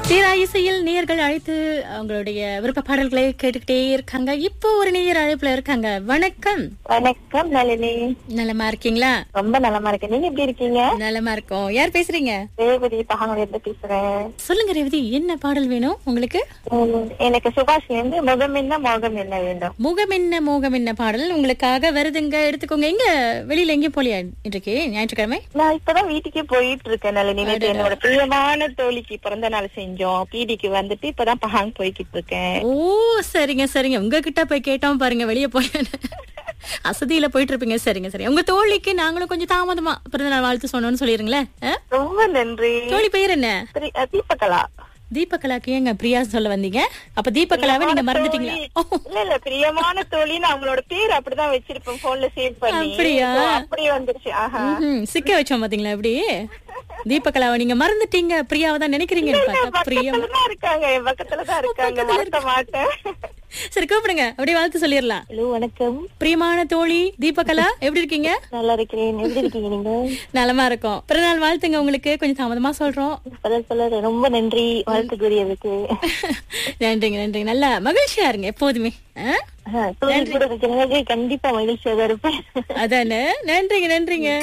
சீரா இசையில் நேயர்கள் அழைத்து அவங்களுடைய விருப்ப பாடல்களை கேட்டுக்கிட்டே இருக்காங்க இப்போ ஒரு நேயர் அழைப்புல இருக்காங்க வணக்கம் வணக்கம் நளினி நலமா இருக்கீங்களா ரொம்ப நலமா இருக்கேன் நீங்க எப்படி இருக்கீங்க நலமா இருக்கோம் யார் பேசுறீங்க ரேவதி பகவதி இருந்து பேசுறேன் சொல்லுங்க ரேவதி என்ன பாடல் வேணும் உங்களுக்கு உம், எனக்கு சுபாஷ்ல இருந்து முகம் என்ன மோகம் என்ன வேண்டும் முகம் என்ன மோகம் என்ன பாடல் உங்களுக்காக வருதுங்க எடுத்துக்கோங்க எங்க வெளியில எங்கேயும் போலியா இன்றைக்கு ஞாயிற்றுக்கிழமை நான் இப்பதான் வீட்டுக்கே போயிட்டு இருக்கேன் நளினி நேத்து என்னோட பிரியமான தோழிக்கு பிறந்த நாள் செஞ்சோம் பீடிக்கு வந்துட்டு இப்பதான் பகாங் போய்கிட்டு இருக்கேன் ஓ சரிங்க சரிங்க உங்ககிட்ட போய் கேட்டோம் பாருங்க வெளியே போய் அசதியில போயிட்டு இருப்பீங்க சரிங்க சரி உங்க தோழிக்கு நாங்களும் கொஞ்சம் தாமதமா பிறந்தநாள் வாழ்த்து சொன்னோம்னு சொல்லிருங்களேன் ஆ? ரொம்ப நன்றி தோழி பெயர் என்ன பிரி- அஹ், தீபகலா தீபகலாக்கு ஏங்க பிரியா சொல்ல வந்தீங்க அப்ப தீபகலாவை நீங்க மறந்துட்டீங்களா ஓ, இல்ல இல்ல பிரியமான தோழின்னு அவங்களோட பேர் அப்படிதான் வச்சிருப்பேன் போன்ல சேவ் பண்ணி அப்படியா? So, அப்படி வந்துருச்சு ஆஹா ம்ஹும். சிக்க வச்சோம் பாத்தீங்களா எப்படி தீபகலாவை நீங்க மறந்துட்டீங்க பிரியாவை தான் நினைக்கிறீங்கன்னு பார்த்தா பிரியம் பக்கத்துலதான் இருக்காங்க என் பக்கத்துலதான் இருக்காங்க மறக்க மாட்டேன் சரி கூப்பிடுங்க அப்படியே வாழ்த்து சொல்லிடலாம் ஹலோ வணக்கம் பிரியமான தோழி தீபகலா எப்படி இருக்கீங்க நல்லா இருக்கிறேன் எப்படி இருக்கீங்க நீங்க நலமா இருக்கோம் பிறநாள் வாழ்த்துங்க உங்களுக்கு கொஞ்சம் தாமதமா சொல்றோம் பலர் பலர் ரொம்ப நன்றி வாழ்த்துக்குரியதுக்கு நன்றிங்க நன்றிங்க நல்லா மகிழ்ச்சியா இருங்க எப்போதுமே ஆ? ஆஹ், தோழி கூட இருக்கிறவங்க கண்டிப்பா மகிழ்ச்சியாக இருப்பேன் அதானே நன்றிங்க நன்றிங்க